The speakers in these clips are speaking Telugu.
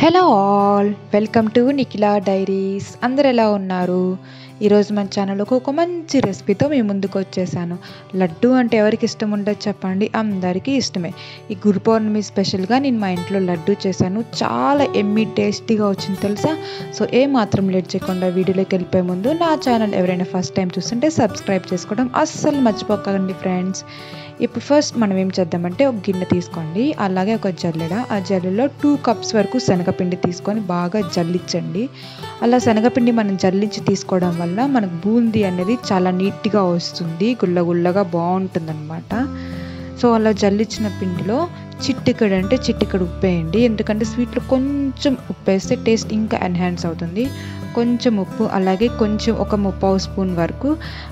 hello all welcome to Nikhila diaries అందరు ఎలా ఉన్నారు ఈరోజు మన ఛానల్లోకి ఒక మంచి రెసిపీతో మీ ముందుకు వచ్చేసాను లడ్డు అంటే ఎవరికి ఇష్టం ఉండదు చెప్పండి అందరికీ ఇష్టమే ఈ గురు పౌర్ణమి స్పెషల్గా నేను మా ఇంట్లో లడ్డు చేశాను చాలా ఎమ్మి టేస్టీగా వచ్చింది తెలుసా సో ఏ మాత్రం లేట్ చేయకుండా వీడియోలోకి వెళ్ళిపోయే ముందు నా ఛానల్ ఎవరైనా ఫస్ట్ టైం చూస్తుంటే సబ్స్క్రైబ్ చేసుకోవడం అస్సలు మర్చిపోకండి ఫ్రెండ్స్ ఇప్పుడు ఫస్ట్ మనం ఏం చేద్దామంటే ఒక గిన్నె తీసుకోండి అలాగే ఒక జల్లెడ ఆ జల్లెలో టూ కప్స్ వరకు శనగపిండి తీసుకొని బాగా జల్లించండి అలా శనగపిండి మనం జల్లించి తీసుకోవడం వల్ల మనకు బూందీ అనేది చాలా నీట్గా వస్తుంది గుల్ల గుల్లగా బాగుంటుంది అనమాట సో అలా జల్లించిన పిండిలో చిట్టికడు అంటే చిట్టికడు ఉప్పేయండి ఎందుకంటే స్వీట్లో కొంచెం ఉప్పు వేస్తే టేస్ట్ ఇంకా ఎన్హాన్స్ అవుతుంది కొంచెం ఉప్పు అలాగే కొంచెం ఒక ముప్పావు స్పూన్ వరకు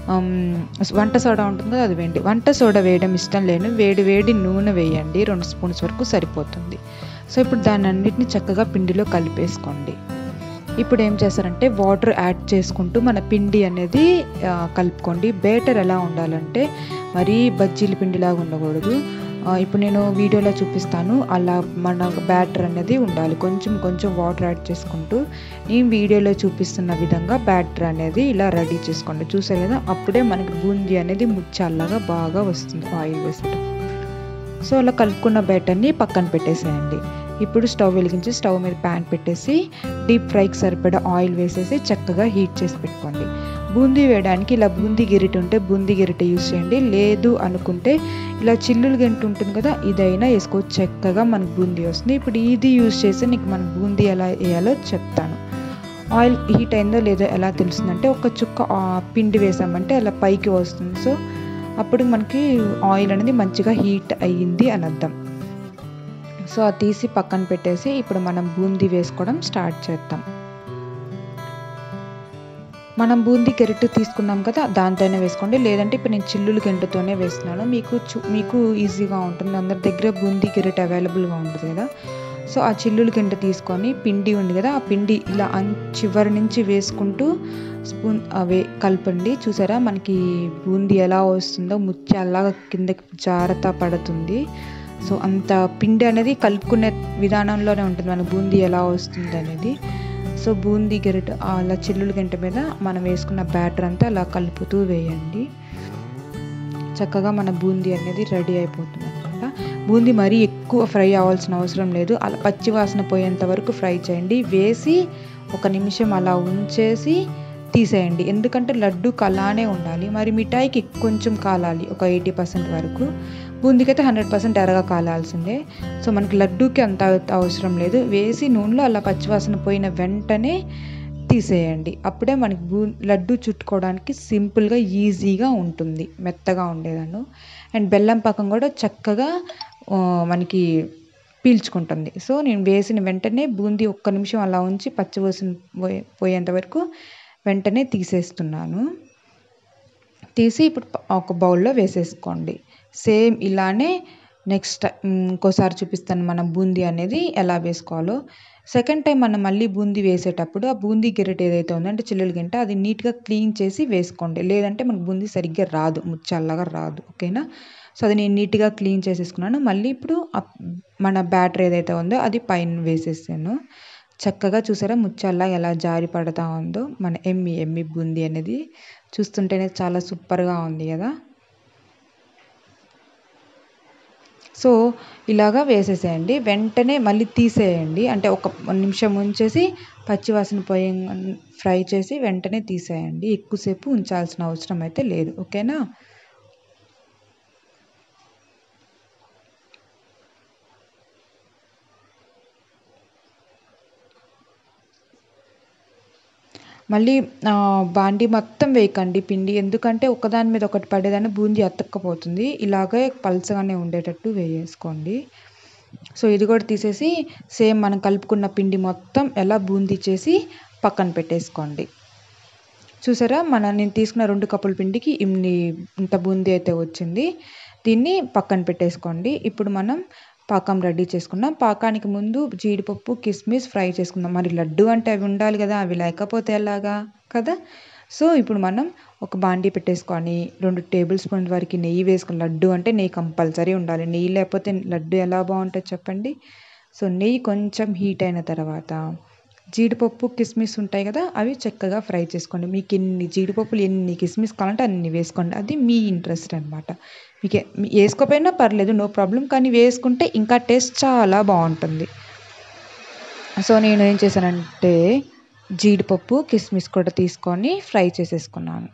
వంట సోడా ఉంటుంది కదా అది వేయండి వంట సోడా వేయడం ఇష్టం లేను వేడి వేడి నూనె వేయండి రెండు స్పూన్స్ వరకు సరిపోతుంది సో ఇప్పుడు దాన్ని అన్నిటిని చక్కగా పిండిలో కలిపేసుకోండి ఇప్పుడు ఏం చేస్తారంటే వాటర్ యాడ్ చేసుకుంటూ మన పిండి అనేది కలుపుకోండి బేటర్ ఎలా ఉండాలంటే మరీ బజ్జీల పిండిలాగా ఉండకూడదు ఇప్పుడు నేను వీడియోలో చూపిస్తాను అలా మన బ్యాటర్ అనేది ఉండాలి కొంచెం కొంచెం వాటర్ యాడ్ చేసుకుంటూ నేను వీడియోలో చూపిస్తున్న విధంగా బ్యాటర్ అనేది ఇలా రెడీ చేసుకోండి చూసారు కదా అప్పుడే మనకి బూందీ అనేది ముచ్చాల్లాగా బాగా వస్తుంది ఆయిల్ వేసడం సో అలా కలుపుకున్న బ్యాటర్ని పక్కన పెట్టేసేయండి ఇప్పుడు స్టవ్ వెలిగించి స్టవ్ మీద ప్యాన్ పెట్టేసి డీప్ ఫ్రైకి సరిపడా ఆయిల్ వేసేసి చక్కగా హీట్ చేసి పెట్టుకోండి బూందీ వేయడానికి ఇలా బూందీ గిరిట ఉంటే బూందీ గిరిట యూస్ చేయండి లేదు అనుకుంటే ఇలా చిల్లులు గంట ఉంటుంది కదా ఇదైనా వేసుకోవచ్చు చక్కగా మనకు బూందీ వస్తుంది ఇప్పుడు ఇది యూస్ చేసి నీకు మన బూందీ ఎలా వేయాలో చెప్తాను ఆయిల్ హీట్ అయిందో లేదో ఎలా తెలుస్తుందంటే ఒక చుక్క పిండి వేసామంటే అలా పైకి వస్తుంది సో అప్పుడు మనకి ఆయిల్ అనేది మంచిగా హీట్ అయ్యింది అని అర్థం సో అది తీసి పక్కన పెట్టేసి ఇప్పుడు మనం బూందీ వేసుకోవడం స్టార్ట్ చేద్దాం మనం బూందీ గెరిట తీసుకున్నాం కదా దాంతోనే వేసుకోండి లేదంటే ఇప్పుడు నేను చిల్లులు గెంటతోనే వేస్తున్నాను మీకు మీకు ఈజీగా ఉంటుంది అందరి దగ్గర బూందీ గెరిట అవైలబుల్గా ఉంటుంది కదా సో ఆ చిల్లులు గంట తీసుకొని పిండి ఉంది కదా ఆ పిండి ఇలా చివరి నుంచి వేసుకుంటూ స్పూన్ అవే కలపండి చూసారా మనకి బూందీ ఎలా వస్తుందో ముత్యాలాగా కిందకి జారత పడుతుంది సో అంత పిండి అనేది కలుపుకునే విధానంలోనే ఉంటుంది మన బూందీ ఎలా వస్తుంది అనేది సో బూందీ గెరట అలా చిల్లుల గంట మీద మనం వేసుకున్న బ్యాటర్ అంతా అలా కలుపుతూ వేయండి చక్కగా మన బూందీ అనేది రెడీ అయిపోతుంది అనమాట బూందీ మరీ ఎక్కువ ఫ్రై అవ్వాల్సిన అవసరం లేదు అలా పచ్చి వాసన పోయేంత వరకు ఫ్రై చేయండి వేసి ఒక నిమిషం అలా ఉంచేసి తీసేయండి ఎందుకంటే లడ్డూకి అలానే ఉండాలి మరి మిఠాయికి కొంచెం కాలాలి ఒక ఎయిటీ పర్సెంట్ వరకు బూందీకి అయితే హండ్రెడ్ పర్సెంట్ ఎరగా కాలాల్సిందే సో మనకి లడ్డూకి అంత అవసరం లేదు వేసి నూనెలో అలా పచ్చివాసన పోయిన వెంటనే తీసేయండి అప్పుడే మనకి బూ లడ్డు చుట్టుకోవడానికి సింపుల్గా ఈజీగా ఉంటుంది మెత్తగా ఉండేదాన్ని అండ్ బెల్లం పాకం కూడా చక్కగా మనకి పీల్చుకుంటుంది సో నేను వేసిన వెంటనే బూందీ ఒక్క నిమిషం అలా ఉంచి పచ్చివాసన పోయేంత వరకు వెంటనే తీసేస్తున్నాను తీసి ఇప్పుడు ఒక బౌల్లో వేసేసుకోండి సేమ్ ఇలానే నెక్స్ట్ ఇంకోసారి చూపిస్తాను మనం బూందీ అనేది ఎలా వేసుకోవాలో సెకండ్ టైం మనం మళ్ళీ బూందీ వేసేటప్పుడు ఆ బూందీ గిరెట్ ఏదైతే ఉందో అంటే చిల్లుల గంట అది నీట్గా క్లీన్ చేసి వేసుకోండి లేదంటే మనకు బూందీ సరిగ్గా రాదు ముచ్చల్లాగా రాదు ఓకేనా సో అది నేను నీట్గా క్లీన్ చేసేసుకున్నాను మళ్ళీ ఇప్పుడు మన బ్యాటర్ ఏదైతే ఉందో అది పైన వేసేసాను చక్కగా చూసారా ముచ్చల్లా ఎలా జారి పడతా ఉందో మన ఎమ్మి ఎమ్మి బూందీ అనేది చూస్తుంటేనే చాలా సూపర్గా ఉంది కదా సో ఇలాగా వేసేసేయండి వెంటనే మళ్ళీ తీసేయండి అంటే ఒక నిమిషం ఉంచేసి పచ్చివాసన పోయే ఫ్రై చేసి వెంటనే తీసేయండి ఎక్కువసేపు ఉంచాల్సిన అవసరం అయితే లేదు ఓకేనా మళ్ళీ బాండి మొత్తం వేయకండి పిండి ఎందుకంటే ఒకదాని మీద ఒకటి పడేదాన్ని బూందీ అతక్కపోతుంది ఇలాగే పల్చగానే ఉండేటట్టు వేసుకోండి సో ఇది కూడా తీసేసి సేమ్ మనం కలుపుకున్న పిండి మొత్తం ఎలా బూందీ చేసి పక్కన పెట్టేసుకోండి చూసారా మన నేను తీసుకున్న రెండు కప్పుల పిండికి ఇన్ని ఇంత బూందీ అయితే వచ్చింది దీన్ని పక్కన పెట్టేసుకోండి ఇప్పుడు మనం పాకం రెడీ చేసుకున్నాం పాకానికి ముందు జీడిపప్పు కిస్మిస్ ఫ్రై చేసుకుందాం మరి లడ్డు అంటే అవి ఉండాలి కదా అవి లేకపోతే ఎలాగా కదా సో ఇప్పుడు మనం ఒక బాండీ పెట్టేసుకొని రెండు టేబుల్ స్పూన్ వరకు నెయ్యి వేసుకుని లడ్డు అంటే నెయ్యి కంపల్సరీ ఉండాలి నెయ్యి లేకపోతే లడ్డు ఎలా బాగుంటుంది చెప్పండి సో నెయ్యి కొంచెం హీట్ అయిన తర్వాత జీడిపప్పు కిస్మిస్ ఉంటాయి కదా అవి చక్కగా ఫ్రై చేసుకోండి మీకు ఎన్ని జీడిపప్పులు ఎన్ని కిస్మిస్ కావాలంటే అన్ని వేసుకోండి అది మీ ఇంట్రెస్ట్ అనమాట మీకు వేసుకోపోయినా పర్లేదు నో ప్రాబ్లం కానీ వేసుకుంటే ఇంకా టేస్ట్ చాలా బాగుంటుంది సో నేను ఏం చేశానంటే జీడిపప్పు కిస్మిస్ కూడా తీసుకొని ఫ్రై చేసేసుకున్నాను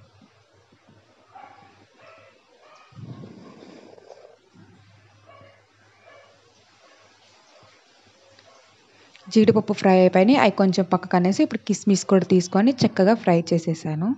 జీడిపప్పు ఫ్రై అయిపోయినాయి అవి కొంచెం పక్కకు అనేసి ఇప్పుడు కిస్మిస్ కూడా తీసుకొని చక్కగా ఫ్రై చేసేసాను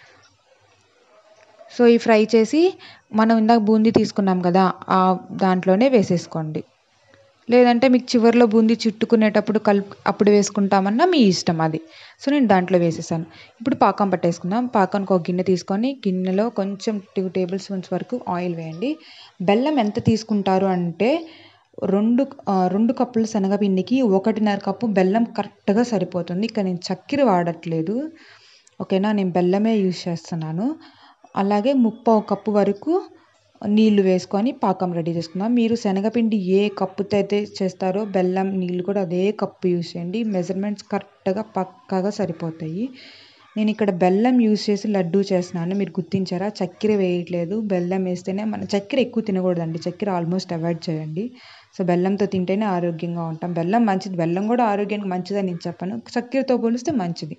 సో ఈ ఫ్రై చేసి మనం ఇందాక బూందీ తీసుకున్నాం కదా ఆ దాంట్లోనే వేసేసుకోండి లేదంటే మీకు చివరిలో బూందీ చుట్టుకునేటప్పుడు కలుపు అప్పుడు వేసుకుంటామన్నా మీ ఇష్టం అది సో నేను దాంట్లో వేసేసాను ఇప్పుడు పాకం పట్టేసుకుందాం పాకానికి ఒక గిన్నె తీసుకొని గిన్నెలో కొంచెం టూ టేబుల్ స్పూన్స్ వరకు ఆయిల్ వేయండి బెల్లం ఎంత తీసుకుంటారు అంటే రెండు రెండు కప్పుల శనగపిండికి ఒకటిన్నర కప్పు బెల్లం కరెక్ట్గా సరిపోతుంది ఇక్కడ నేను చక్కెర వాడట్లేదు ఓకేనా నేను బెల్లమే యూజ్ చేస్తున్నాను అలాగే ముప్పావు కప్పు వరకు నీళ్లు వేసుకొని పాకం రెడీ చేసుకుందాం మీరు శనగపిండి ఏ కప్పుతో అయితే చేస్తారో బెల్లం నీళ్ళు కూడా అదే కప్పు యూజ్ చేయండి మెజర్మెంట్స్ కరెక్ట్గా పక్కాగా సరిపోతాయి నేను ఇక్కడ బెల్లం యూజ్ చేసి లడ్డూ చేస్తున్నాను మీరు గుర్తించారా చక్కెర వేయట్లేదు బెల్లం వేస్తేనే మన చక్కెర ఎక్కువ తినకూడదండి చక్కెర ఆల్మోస్ట్ అవాయిడ్ చేయండి సో బెల్లంతో తింటేనే ఆరోగ్యంగా ఉంటాం బెల్లం మంచిది బెల్లం కూడా ఆరోగ్యానికి మంచిదని నేను చెప్పాను చక్కెరతో పోలిస్తే మంచిది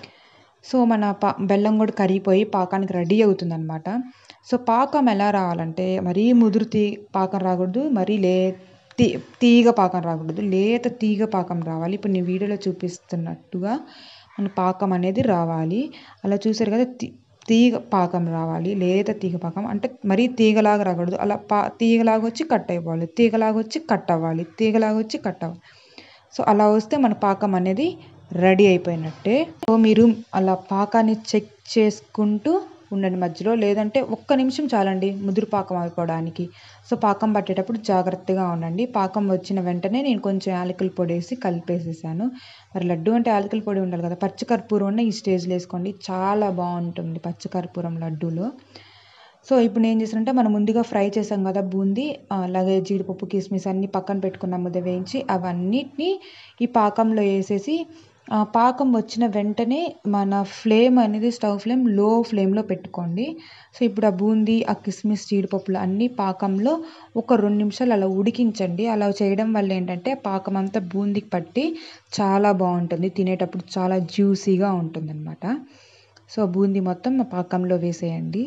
సో మన పా బెల్లం కూడా కరిగిపోయి పాకానికి రెడీ అవుతుంది అనమాట సో పాకం ఎలా రావాలంటే మరీ ముదురు తీ పాకం రాకూడదు మరీ లే తీ తీగ పాకం రాకూడదు లేత తీగ పాకం రావాలి ఇప్పుడు నేను వీడియోలో చూపిస్తున్నట్టుగా మన పాకం అనేది రావాలి అలా చూసారు కదా తీ తీగ పాకం రావాలి లేత తీగ పాకం అంటే మరీ తీగలాగా రాకూడదు అలా పా తీగలాగా వచ్చి కట్ అయిపోవాలి తీగలాగా వచ్చి కట్ అవ్వాలి తీగలాగా వచ్చి కట్ అవ్వాలి సో అలా వస్తే మన పాకం అనేది రెడీ అయిపోయినట్టే సో మీరు అలా పాకాన్ని చెక్ చేసుకుంటూ ఉండండి మధ్యలో లేదంటే ఒక్క నిమిషం చాలండి ముదురు పాకం అయిపోవడానికి సో పాకం పట్టేటప్పుడు జాగ్రత్తగా ఉండండి పాకం వచ్చిన వెంటనే నేను కొంచెం యాలకుల పొడి వేసి కలిపేసేసాను మరి లడ్డు అంటే యాలకుల పొడి ఉండాలి కదా పచ్చికర్పూరం ఉన్న ఈ స్టేజ్లో వేసుకోండి చాలా బాగుంటుంది పచ్చికర్పూరం లడ్డూలో సో ఇప్పుడు నేను చేసానంటే మనం ముందుగా ఫ్రై చేసాం కదా బూందీ అలాగే జీడిపప్పు కిస్మిస్ అన్నీ పక్కన పెట్టుకున్న ముద్ద వేయించి అవన్నిటిని ఈ పాకంలో వేసేసి పాకం వచ్చిన వెంటనే మన ఫ్లేమ్ అనేది స్టవ్ ఫ్లేమ్ లో ఫ్లేమ్లో పెట్టుకోండి సో ఇప్పుడు ఆ బూందీ ఆ కిస్మిస్ జీడిపప్పులు అన్నీ పాకంలో ఒక రెండు నిమిషాలు అలా ఉడికించండి అలా చేయడం వల్ల ఏంటంటే పాకం అంతా బూందీకి పట్టి చాలా బాగుంటుంది తినేటప్పుడు చాలా జ్యూసీగా ఉంటుందన్నమాట సో బూందీ మొత్తం పాకంలో వేసేయండి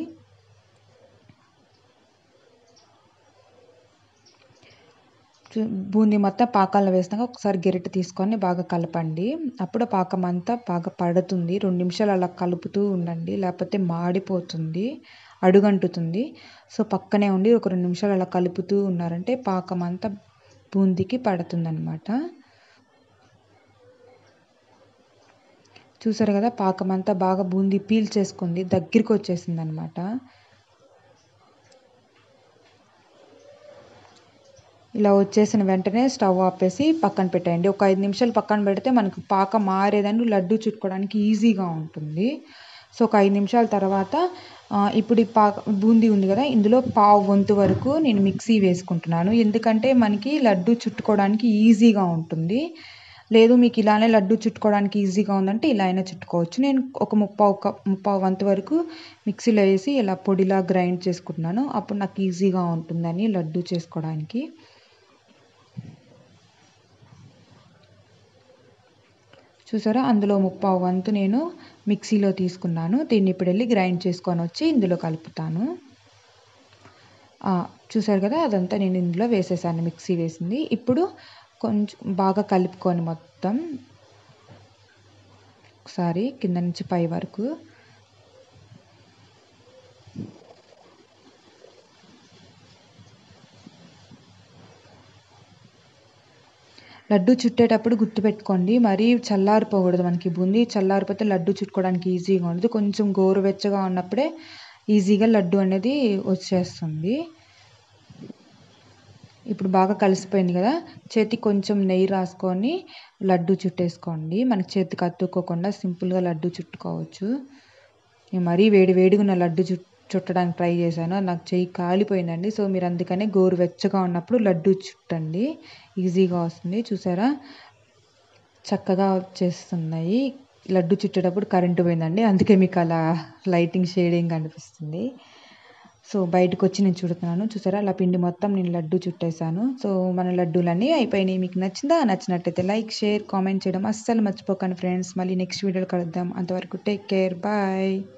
బూందీ మొత్తం పాకాల్లో వేసినాక ఒకసారి గెరిట తీసుకొని బాగా కలపండి అప్పుడు పాకం అంతా బాగా పడుతుంది రెండు నిమిషాలు అలా కలుపుతూ ఉండండి లేకపోతే మాడిపోతుంది అడుగంటుతుంది సో పక్కనే ఉండి ఒక రెండు నిమిషాలు అలా కలుపుతూ ఉన్నారంటే పాకం అంతా బూందీకి పడుతుంది అనమాట చూసారు కదా పాకం అంతా బాగా బూందీ పీల్ చేసుకుంది దగ్గరికి వచ్చేసింది అనమాట ఇలా వచ్చేసిన వెంటనే స్టవ్ ఆపేసి పక్కన పెట్టేయండి ఒక ఐదు నిమిషాలు పక్కన పెడితే మనకు పాక మారేదని లడ్డు చుట్టుకోవడానికి ఈజీగా ఉంటుంది సో ఒక ఐదు నిమిషాల తర్వాత ఇప్పుడు ఈ పాక బూందీ ఉంది కదా ఇందులో పావు వంతు వరకు నేను మిక్సీ వేసుకుంటున్నాను ఎందుకంటే మనకి లడ్డు చుట్టుకోవడానికి ఈజీగా ఉంటుంది లేదు మీకు ఇలానే లడ్డు చుట్టుకోవడానికి ఈజీగా ఉందంటే ఇలా అయినా చుట్టుకోవచ్చు నేను ఒక ముప్పావు కప్ ముప్పావు వంతు వరకు మిక్సీలో వేసి ఇలా పొడిలా గ్రైండ్ చేసుకుంటున్నాను అప్పుడు నాకు ఈజీగా ఉంటుందని లడ్డు చేసుకోవడానికి చూసారా అందులో ముప్పావు వంతు నేను మిక్సీలో తీసుకున్నాను దీన్ని ఇప్పుడు వెళ్ళి గ్రైండ్ చేసుకొని వచ్చి ఇందులో కలుపుతాను చూసారు కదా అదంతా నేను ఇందులో వేసేసాను మిక్సీ వేసింది ఇప్పుడు కొంచెం బాగా కలుపుకొని మొత్తం ఒకసారి కింద నుంచి పై వరకు లడ్డు చుట్టేటప్పుడు గుర్తుపెట్టుకోండి మరీ చల్లారిపోకూడదు మనకి బూందీ చల్లారిపోతే లడ్డు చుట్టుకోవడానికి ఈజీగా ఉండదు కొంచెం గోరువెచ్చగా ఉన్నప్పుడే ఈజీగా లడ్డు అనేది వచ్చేస్తుంది ఇప్పుడు బాగా కలిసిపోయింది కదా చేతికి కొంచెం నెయ్యి రాసుకొని లడ్డు చుట్టేసుకోండి మనకి చేతికి అతుక్కోకుండా సింపుల్గా లడ్డు చుట్టుకోవచ్చు మరీ వేడి వేడిగా ఉన్న లడ్డు చుట్ చుట్టడానికి ట్రై చేశాను అది నాకు చెయ్యి కాలిపోయిందండి సో మీరు అందుకనే గోరువెచ్చగా ఉన్నప్పుడు లడ్డు చుట్టండి ఈజీగా వస్తుంది చూసారా చక్కగా వచ్చేస్తున్నాయి లడ్డు చుట్టేటప్పుడు కరెంటు పోయిందండి అందుకే మీకు అలా లైటింగ్ షేడింగ్ కనిపిస్తుంది సో బయటకు వచ్చి నేను చుడుతున్నాను చూసారా అలా పిండి మొత్తం నేను లడ్డు చుట్టేసాను సో మన లడ్డూలన్నీ అయిపోయినాయి మీకు నచ్చిందా నచ్చినట్టయితే లైక్ షేర్ కామెంట్ చేయడం అస్సలు మర్చిపోకండి ఫ్రెండ్స్ మళ్ళీ నెక్స్ట్ వీడియోలో కలుద్దాం అంతవరకు టేక్ కేర్ బాయ్